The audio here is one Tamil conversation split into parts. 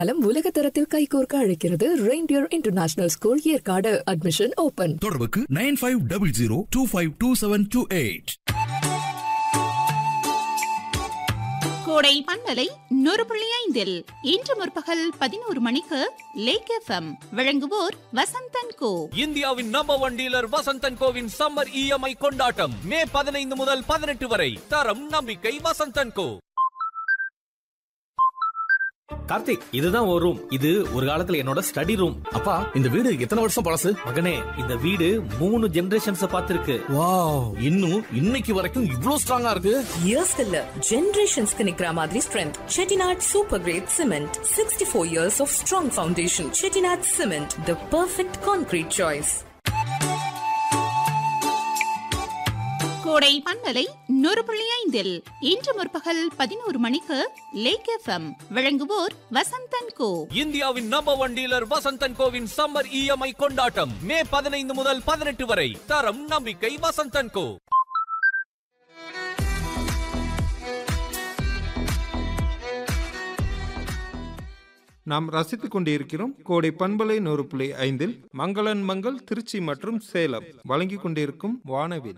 காலம் உலக தரத்தில் கைகோர்க்க அழைக்கிறது Reindeer international school Yercaud admission open தொடர்புக்கு nine five double zero two five two seven two eight கோடை பண்பலை நூறு புள்ளி ஐந்தில் இன்று முற்பகல் பதினோரு மணிக்கு லேக் எஃப்எம் வழங்குவோர் வசந்தன் கோ இந்தியாவின் நம்பர் ஒன் டீலர் வசந்தன் கோவின் சம்மர் இஎம்ஐ கொண்டாட்டம் மே பதினைந்து முதல் பதினெட்டு வரை தரம் நம்பிக்கை வசந்தன் கோ கார்த்திக் இதுதான் ஒரு ரூம் இது ஒரு காலத்துல என்னோட ஸ்டடி ரூம் அப்பா இந்த வீடு எத்தனை வருஷம் பழசு மகனே இந்த வீடு மூணு ஜெனரேஷன்ஸ் பார்த்திருக்கு வாவ் இன்னும் இன்னைக்கு வரைக்கும் இவ்ளோ ஸ்ட்ராங்கா இருக்கு இயர்ஸ் இல்ல ஜெனரேஷன்ஸ்க்கு நிக்கிற மாதிரி strength Chettinad super grade cement sixty four years of strong foundation Chettinad cement the perfect concrete choice கோடை பண்பலை நூறு புள்ளி ஐந்தில் இன்று முற்பகல் பதினோரு மணிக்கு லேக் எஃப்எம் வழங்குவோர் வசந்தன் கோ இந்தியாவின் நம்பர் ஒன் டீலர் வசந்தன் கோவின் சம்மர் இஎம்ஐ கொண்டாட்டம் மே பதினைந்து முதல் பதினெட்டு வரை தரம் நம்பிக்கை வசந்தன் கோ நாம் ரசித்துக் கொண்டிருக்கிறோம் கோடை பண்பலை நூறு புள்ளி ஐந்தில் மங்களன் மங்கள் திருச்சி மற்றும் சேலம் வழங்கிக் கொண்டிருக்கும் வானவில்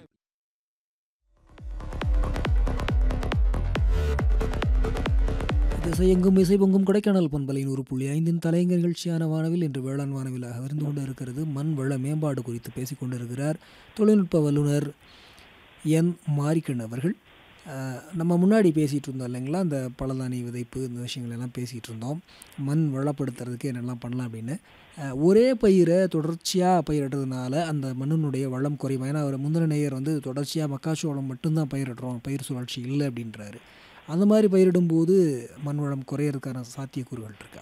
திசையெங்கும் இசை பொங்கும் கொடைக்கானல் பண்பலை நூறு புள்ளி ஐந்தின் தலைங்க நிகழ்ச்சியான வானவில் இன்று வேளாண் வானவிலாக விருந்து கொண்டு இருக்கிறது மண் வள மேம்பாடு குறித்து பேசிக் கொண்டிருக்கிறார் தொழில்நுட்ப வல்லுநர் என் மாரிக்கண் அவர்கள் அஹ், நம்ம முன்னாடி பேசிகிட்டு இருந்தோம் இல்லைங்களா அந்த பழதானி விதைப்பு இந்த விஷயங்கள் எல்லாம் பேசிகிட்டு இருந்தோம் மண் வளப்படுத்துறதுக்கு என்னெல்லாம் பண்ணலாம் அப்படின்னு அஹ், ஒரே பயிரை தொடர்ச்சியாக பயிரிடுறதுனால அந்த மண்ணினுடைய வளம் குறையும் ஏன்னா அவர் முந்தின நேயர் வந்து தொடர்ச்சியாக மக்காச்சோளம் மட்டும்தான் பயிரிடுறோம் பயிர் சுழற்சி இல்லை அப்படின்றாரு அந்த மாதிரி பயிரிடும்போது மண் வளம் குறையறதுக்கான சாத்தியக்கூறுகள் இருக்கா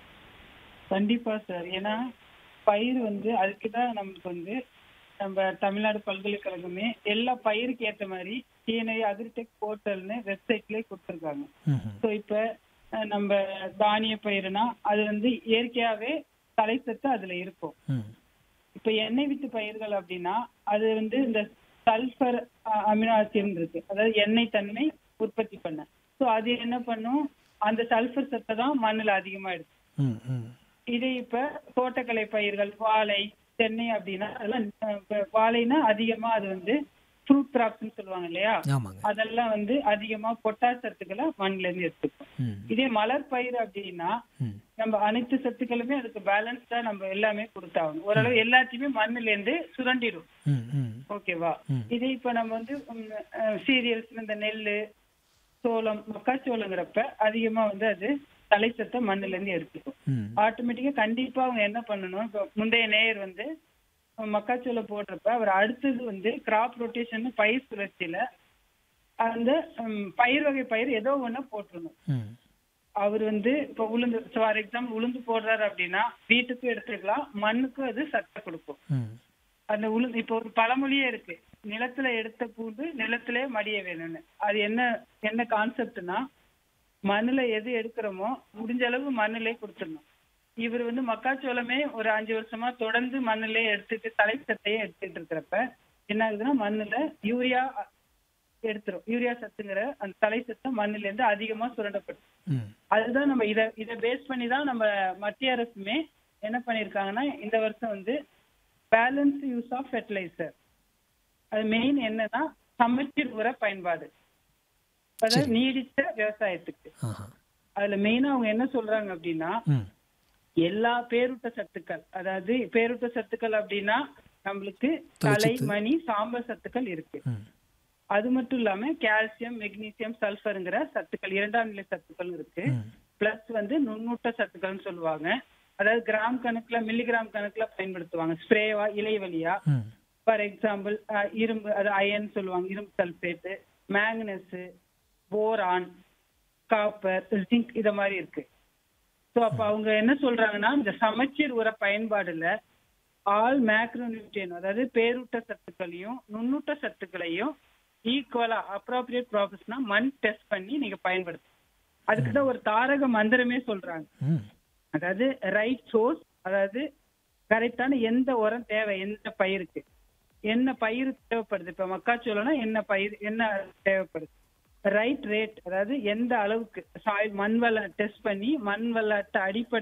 கண்டிப்பா சார் ஏன்னா பயிர் வந்து அதுக்கு தான் நமக்கு வந்து நம்ம தமிழ்நாடு பல்கலைக்கழகமே எல்லா பயிருக்கு ஏத்த மாதிரி டிஎன்ஐ அக்ரிடெக் போர்ட்டல்னு வெப்சைட்லயே கொடுத்துருக்காங்க ஸோ இப்ப அஹ், நம்ம தானிய பயிர்னா அது வந்து இயற்கையாவே தலைசத்து அதுல இருக்கும் ம் இப்ப எண்ணெய் வித்து பயிர்கள் அப்படின்னா அது வந்து இந்த சல்ஃபர் அமினோ ஆசிட் இருக்கு அதாவது எண்ணெய் தன்மை உற்பத்தி பண்ண ஸோ அது என்ன பண்ணும் அந்த சல்ஃபர் சத்தை தான் மண்ணுல அதிகமா எடுக்கும் ம் ம் இதே இப்ப தோட்டக்கலை பயிர்கள் வாழை தென்னை அப்படின்னா அதெல்லாம் அஹ், இப்ப வாழைனா அதிகமா அது வந்து ஃப்ரூட் கிராப்ஸ்னு சொல்லுவாங்க இல்லையா ஆமாங்க அதெல்லாம் வந்து அதிகமா பொட்டாஸ் சத்துக்களை மண்ணுல இருந்து எடுத்துக்கும் ம் இதே மலர் பயிர் அப்படின்னா ம் நம்ம அனைத்து சத்துக்களுமே அதுக்கு பேலன்ஸ்டா நம்ம எல்லாமே கொடுத்தாகணும் ஓரளவு எல்லாத்தையுமே மண்ணுல இருந்து சுரண்டிடும் ம் ம் ஓகேவா ம். இதே இப்ப நம்ம வந்து சீரியல்ஸ் இந்த நெல்லு சோளம் மக்காச்சோளங்கிறப்ப அதிகமா வந்து அது தலைச்சத்தை மண்ணுல இருந்து எடுத்துக்கும் ம் ஆட்டோமேட்டிக்கா கண்டிப்பா அவங்க என்ன பண்ணணும் இப்ப முந்தைய நேயர் வந்து மக்காச்சோளம் போடுறப்ப அவர் அடுத்தது வந்து கிராப் ரொட்டேஷன் பயிர் சுழற்சியில அந்த ம், பயிர் வகை பயிர் ஏதோ ஒண்ணு போட்டுருணும் ம் அவர் வந்து இப்ப உளுந்து ஃபார் எக்ஸாம்பிள் உளுந்து போடுறாரு அப்படின்னா வீட்டுக்கும் எடுத்துக்கலாம் மண்ணுக்கும் அது சத்தை கொடுக்கும் ம் அந்த உளுந்து இப்போ ஒரு பழமொழியே இருக்கு நிலத்துல எடுத்த பூண்டு நிலத்திலே மடிய வேணும்னு அது என்ன என்ன கான்செப்ட்னா மண்ணுல எது எடுக்கிறோமோ முடிஞ்ச அளவு மண்ணிலே கொடுத்துடணும் இவர் வந்து மக்காச்சோளமே ஒரு அஞ்சு வருஷமா தொடர்ந்து மண்ணிலே எடுத்துட்டு தலை சத்தையே எடுத்துட்டு இருக்கிறப்ப என்ன ஆகுதுன்னா மண்ணுல யூரியா எடுத்துரும் யூரியா சத்துங்கிற அந்த தலை சத்தை மண்ணுல இருந்து அதிகமா சுரண்டப்படும் ம் அதுதான் நம்ம இத இத பேஸ் பண்ணி தான் நம்ம மத்திய அரசுமே என்ன பண்ணிருக்காங்கன்னா இந்த வருஷம் வந்து பேலன்ஸ் யூஸ் ஆஃப் ஃபெர்டிலைசர் அது மெயின் என்னன்னா சமச்சீர் உர பயன்பாடு அதாவது சரி. நீடித்த விவசாயத்துக்கு ஆஹா அதுல மெயினா அவங்க என்ன சொல்றாங்க அப்படின்னா ம் எல்லா பேரூட்ட சத்துக்கள் அதாவது பேரூட்ட சத்துக்கள் அப்படின்னா நம்மளுக்கு கலை தலைச்சத்து. மணி சாம்பல் சத்துக்கள் இருக்கு ம் அது மட்டும் இல்லாம கால்சியம் மெக்னீசியம் சல்ஃபருங்கிற சத்துக்கள் இரண்டாம் நிலை சத்துக்கள் இருக்கு ம் பிளஸ் வந்து நுண்ணூட்ட சத்துக்கள்னு சொல்லுவாங்க அதாவது கிராம் கணக்குல மில்லிகிராம் கணக்குல பயன்படுத்துவாங்க ஸ்ப்ரேவா இலை வழியா ம் ஃபார் எக்ஸாம்பிள் இரும்பு அது அயன் சொல்லுவாங்க இரும்பு sulphate manganese boron copper zinc இத மாதிரி இருக்கு ஸோ அப்ப அவங்க என்ன சொல்றாங்கன்னா இந்த சமச்சீர் உர பயன்பாடுல ஆல் மேக்ரோநியூட்ரியன் அதாவது பேரூட்ட சத்துக்களையும் நுண்ணூட்ட சத்துக்களையும் ஈக்குவலா அப்ராப்ரியேட் ப்ராசஸ்னா மண் டெஸ்ட் பண்ணி நீங்க பயன்படுத்தணும் அதுக்கு தான் ஒரு தாரக மந்திரமே சொல்றாங்க ம் அதாவது ரைட் சோர்ஸ் அதாவது கரெக்டான எந்த உரம் தேவை எந்த பயிருக்கு என்ன பயிர் தேவைப்படுது இப்ப மக்காச்சோளம்னா என்ன பயிர் என்ன தேவைப்படுது ரைட் ரேட் அதாவது எந்த அளவுக்கு சாயில் மண் வள டெஸ்ட் பண்ணி மண் வளத்தை அடிப்படை